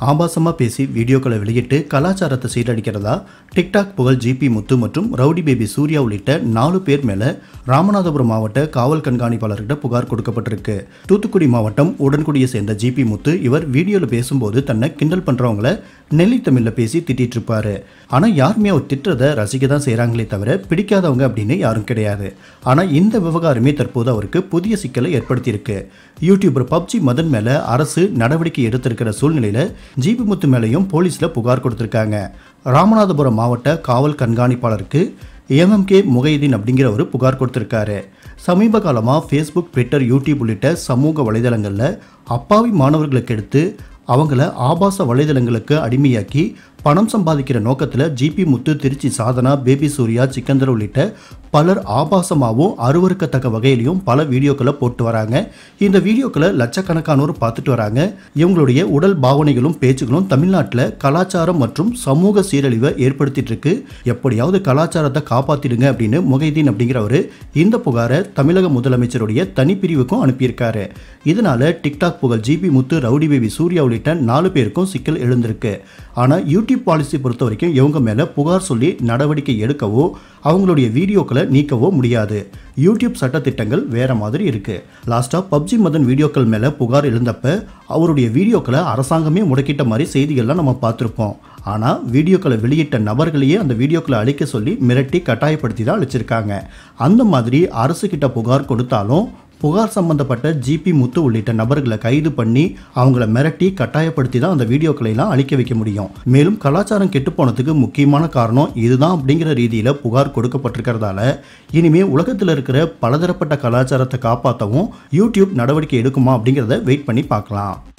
ஆபாசமா பேசி வீடியோக்களை வெளியிட்டு கலாச்சாரத்தை சீரழிக்கிறதா டிக்டாக் புகழ் ஜிபி முத்து மற்றும் ரவுடி பேபி சூர்யா உள்ளிட்ட நாலு பேர் மேல ராமநாதபுரம் மாவட்ட காவல் கண்காணிப்பாளர்கிட்ட புகார் கொடுக்கப்பட்டிருக்கு தூத்துக்குடி மாவட்டம் உடன்குடியை சேர்ந்த ஜிபி முத்து இவர் வீடியோவில் பேசும்போது தன்னை கிண்டல் பண்றவங்கள நெல்லி தமிழ்ல பேசி திட்டிட்டு இருப்பாரு ஆனா யாருமே அவர் திட்டுறதை ரசிக்க தான் செய்றாங்களே தவிர பிடிக்காதவங்க அப்படின்னு யாரும் கிடையாது ஆனா இந்த விவகாரமே தற்போது அவருக்கு புதிய சிக்கலை ஏற்படுத்தியிருக்கு யூடியூபர் பப்ஜி மதன் மேல அரசு நடவடிக்கை எடுத்திருக்கிற சூழ்நிலையில ஜிபி முத்து மேலேயும் போலீஸ்ல புகார் கொடுத்திருக்காங்க ராமநாதபுரம் மாவட்ட காவல் கண்காணிப்பாளருக்கு எம்எம்கே முகைதீன் அப்படிங்கிற ஒரு புகார் கொடுத்திருக்காரு சமீப காலமாக ஃபேஸ்புக் ட்விட்டர் யூடியூப் உள்ளிட்ட சமூக வலைதளங்களில் அப்பாவி மாணவர்களுக்கு எடுத்து அவங்கள ஆபாச வலைதளங்களுக்கு அடிமையாக்கி பணம் சம்பாதிக்கிற நோக்கத்தில் ஜிபி முத்து திருச்சி சாதனா பேபி சூர்யா சிக்கந்தர் உள்ளிட்ட பலர் ஆபாசமாகவும் அருவருக்கத்தக்க வகையிலையும் பல வீடியோக்களை போட்டு வராங்க இந்த வீடியோக்களை லட்சக்கணக்கானோர் பார்த்துட்டு வராங்க இவங்களுடைய உடல் பாவனைகளும் பேச்சுகளும் தமிழ்நாட்டில் கலாச்சாரம் மற்றும் சமூக சீரழிவை ஏற்படுத்திட்டு இருக்கு எப்படியாவது கலாச்சாரத்தை காப்பாத்திடுங்க அப்படின்னு முகைதீன் அப்படிங்கிறவர் இந்த புகாரை தமிழக முதலமைச்சருடைய தனிப்பிரிவுக்கும் அனுப்பியிருக்காரு இதனால டிக்டாக் புகழ் ஜிபி முத்து ரவுடி பேபி சூர்யா உள்ளிட்ட நாலு பேருக்கும் சிக்கல் எழுந்திருக்கு ஆனால் யூடியூப் பாலிசி பொறுத்த வரைக்கும் இவங்க மேலே புகார் சொல்லி நடவடிக்கை எடுக்கவோ அவங்களுடைய வீடியோக்களை நீக்கவோ முடியாது யூடியூப் சட்டத்திட்டங்கள் வேற மாதிரி இருக்கு லாஸ்டா பப்ஜி மதன் வீடியோக்கள் மேலே புகார் எழுந்தப்ப அவருடைய வீடியோக்களை அரசாங்கமே முடக்கிட்ட மாதிரி செய்திகள்லாம் நம்ம பார்த்துருப்போம் ஆனால் வீடியோக்களை வெளியிட்ட நபர்களையே அந்த வீடியோக்களை அழிக்க சொல்லி மிரட்டி கட்டாயப்படுத்தி தான் அழிச்சிருக்காங்க அந்த மாதிரி அரசு கிட்ட புகார் கொடுத்தாலும் புகார் சம்பந்தப்பட்ட ஜிபி முத்து உள்ளிட்ட நபர்களை கைது பண்ணி அவங்கள மிரட்டி கட்டாயப்படுத்தி தான் அந்த வீடியோக்களை எல்லாம் அழிக்க வைக்க முடியும் மேலும் கலாச்சாரம் கெட்டு போனதுக்கு முக்கியமான காரணம் இதுதான் அப்படிங்கிற ரீதியில் புகார் கொடுக்கப்பட்டிருக்கிறதால இனிமே உலகத்தில் இருக்கிற பலதரப்பட்ட கலாச்சாரத்தை காப்பாற்றவும் யூடியூப் நடவடிக்கை எடுக்குமா அப்படிங்கிறத வெயிட் பண்ணி பார்க்கலாம்